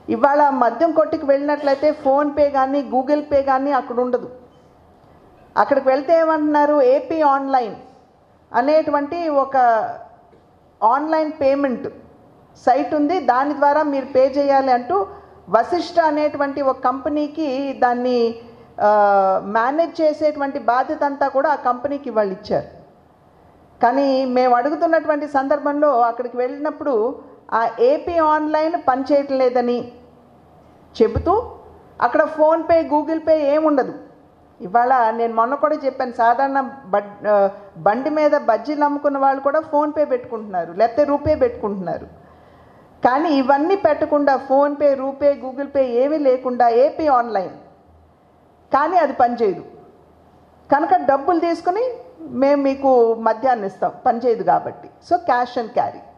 ఇవాళ మద్యం కొట్టుకు వెళ్ళినట్లయితే ఫోన్పే కానీ గూగుల్ పే కానీ అక్కడ ఉండదు అక్కడికి వెళ్తే ఏమంటున్నారు ఏపీ ఆన్లైన్ అనేటువంటి ఒక ఆన్లైన్ పేమెంట్ సైట్ ఉంది దాని ద్వారా మీరు పే చేయాలి అంటూ వశిష్ఠ అనేటువంటి ఒక కంపెనీకి దాన్ని మేనేజ్ చేసేటువంటి బాధ్యత అంతా కూడా ఆ కంపెనీకి వాళ్ళు ఇచ్చారు కానీ మేము అడుగుతున్నటువంటి సందర్భంలో అక్కడికి వెళ్ళినప్పుడు ఆ ఏపీ ఆన్లైన్ పనిచేయటం లేదని చెబుతూ అక్కడ ఫోన్పే గూగుల్ పే ఏముండదు ఇవాళ నేను మొన్న కూడా చెప్పాను సాధారణ బడ్ ఆ, బండి మీద బజ్జీలు అమ్ముకున్న వాళ్ళు కూడా ఫోన్పే పెట్టుకుంటున్నారు లేకపోతే రూపే పెట్టుకుంటున్నారు కానీ ఇవన్నీ పెట్టకుండా ఫోన్పే రూపే గూగుల్ పే ఏమీ లేకుండా ఏపీ ఆన్లైన్ కానీ అది పనిచేయదు కనుక డబ్బులు తీసుకుని మేము మీకు మద్యాన్ని ఇస్తాం పనిచేయదు కాబట్టి సో క్యాష్ అండ్ క్యారీ